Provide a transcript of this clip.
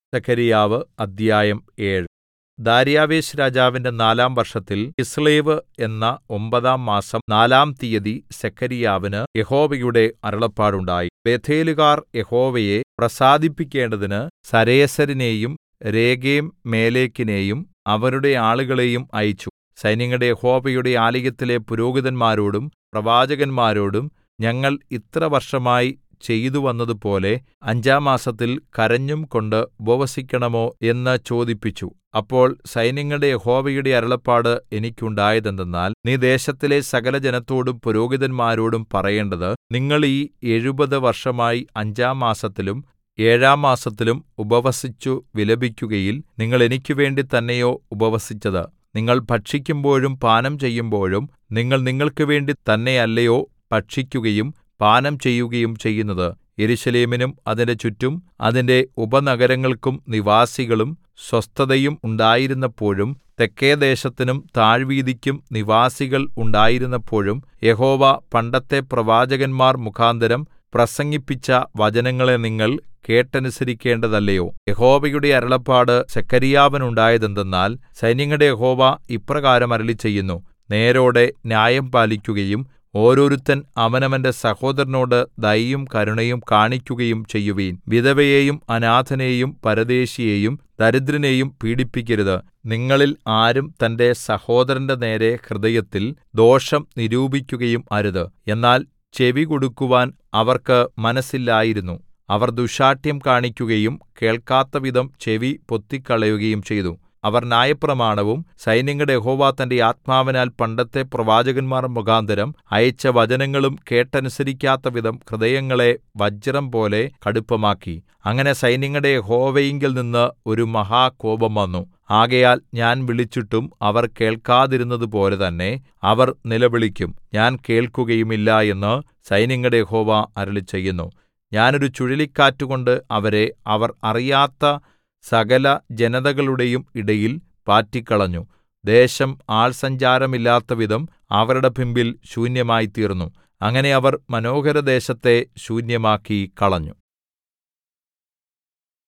സെഖര്യാവ് അദ്ധ്യായം ഏഴ് ദാര്യാവേശ് രാജാവിന്റെ നാലാം വർഷത്തിൽ കിസ്ലേവ് എന്ന ഒമ്പതാം മാസം നാലാം തീയതി സെഖര്യാവിന് യഹോവയുടെ അരുളപ്പാടുണ്ടായി ബേഥേലുകാർ യഹോവയെ പ്രസാദിപ്പിക്കേണ്ടതിന് സരേസരിനെയും രേഗെംമേലെക്കിനെയും അവരുടെ ആളുകളെയും അയച്ചു സൈന്യങ്ങളുടെ യഹോവയുടെ ആലയത്തിലെ പുരോഹിതന്മാരോടും പ്രവാചകന്മാരോടും ഞങ്ങൾ ഇത്ര വർഷമായി ചെയ്തുവന്നതുപോലെ അഞ്ചാം മാസത്തിൽ കരഞ്ഞും കൊണ്ട് ഉപവസിക്കണമോ എന്ന് ചോദിപ്പിച്ചു അപ്പോൾ സൈന്യങ്ങളുടെ യഹോവയുടെ അരുളപ്പാട് എനിക്കുണ്ടായതെന്തെന്നാൽ നീ ദേശത്തിലെ സകലജനത്തോടും പുരോഹിതന്മാരോടും പറയേണ്ടത് നിങ്ങൾ ഈ എഴുപത് വർഷമായി അഞ്ചാം മാസത്തിലും ഏഴാം മാസത്തിലും ഉപവസിച്ചു വിലപിക്കുകയിൽ നിങ്ങൾ എനിക്കുവേണ്ടി തന്നെയോ ഉപവസിച്ചത് നിങ്ങൾ ഭക്ഷിക്കുമ്പോഴും പാനം ചെയ്യുമ്പോഴും നിങ്ങൾ നിങ്ങൾക്കുവേണ്ടി തന്നെയല്ലയോ ഭക്ഷിക്കുകയും പാനം ചെയ്യുകയും ചെയ്യുന്നത് യെരൂശലേമിനും അതിന്റെ ചുറ്റും അതിന്റെ ഉപനഗരങ്ങൾക്കും നിവാസികളും സ്വസ്ഥതയും ഉണ്ടായിരുന്നപ്പോഴും തെക്കേദേശത്തിനും താഴ്വീതിക്കും നിവാസികൾ ഉണ്ടായിരുന്നപ്പോഴും യഹോവ പണ്ടത്തെ പ്രവാചകന്മാർ മുഖാന്തരം പ്രസംഗിപ്പിച്ച വചനങ്ങളെ നിങ്ങൾ കേട്ടനുസരിക്കേണ്ടതല്ലയോ യഹോവയുടെ അരുളപ്പാട് സെഖര്യാവിനുണ്ടായതെന്തെന്നാൽ സൈന്യങ്ങളുടെ യഹോവ ഇപ്രകാരം അരുളിച്ചെയ്യുന്നു നേരോടെ ന്യായം പാലിക്കുകയും ഓരോരുത്തൻ അവനവന്റെ സഹോദരനോട് ദയയും കരുണയും കാണിക്കുകയും ചെയ്യുവിൻ വിധവയെയും അനാഥനെയും പരദേശിയെയും ദരിദ്രനെയും പീഡിപ്പിക്കരുത് നിങ്ങളിൽ ആരും തന്റെ സഹോദരന്റെ നേരെ ഹൃദയത്തിൽ ദോഷം നിരൂപിക്കുകയും അരുത് എന്നാൽ ചെവികൊടുക്കുവാൻ അവർക്ക് മനസ്സില്ലായിരുന്നു അവർ ദുശ്ശാഠ്യം കാണിക്കുകയും കേൾക്കാത്തവിധം ചെവി പൊത്തിക്കളയുകയും ചെയ്തു അവർ ന്യായപ്രമാണവും സൈന്യങ്ങളുടെ യഹോവ തന്റെ ആത്മാവിനാൽ പണ്ടത്തെ പ്രവാചകന്മാർ മുഖാന്തരം അയച്ച വചനങ്ങളും കേട്ടനുസരിക്കാത്തവിധം ഹൃദയങ്ങളെ വജ്രം പോലെ കടുപ്പമാക്കി അങ്ങനെ സൈന്യങ്ങളുടെ യഹോവയിങ്കൽ നിന്ന് ഒരു മഹാകോപം വന്നു ആകയാൽ ഞാൻ വിളിച്ചിട്ടും അവർ കേൾക്കാതിരുന്നതുപോലെ തന്നെ അവർ നിലവിളിക്കും ഞാൻ കേൾക്കുകയുമില്ല എന്ന് സൈന്യങ്ങളുടെ യഹോവ അരുളിച്ചെയ്യുന്നു ഞാൻ ഒരു ചുഴലിക്കാറ്റുകൊണ്ട് അവരെ അവർ അറിയാത്ത സകല ജനതകളുടെയും ഇടയിൽ പാറ്റിക്കളഞ്ഞു ദേശം ആൾസഞ്ചാരമില്ലാത്തവിധം അവരുടെ പിമ്പിൽ ശൂന്യമായിത്തീർന്നു അങ്ങനെ അവർ മനോഹരദേശത്തെ ശൂന്യമാക്കി കളഞ്ഞു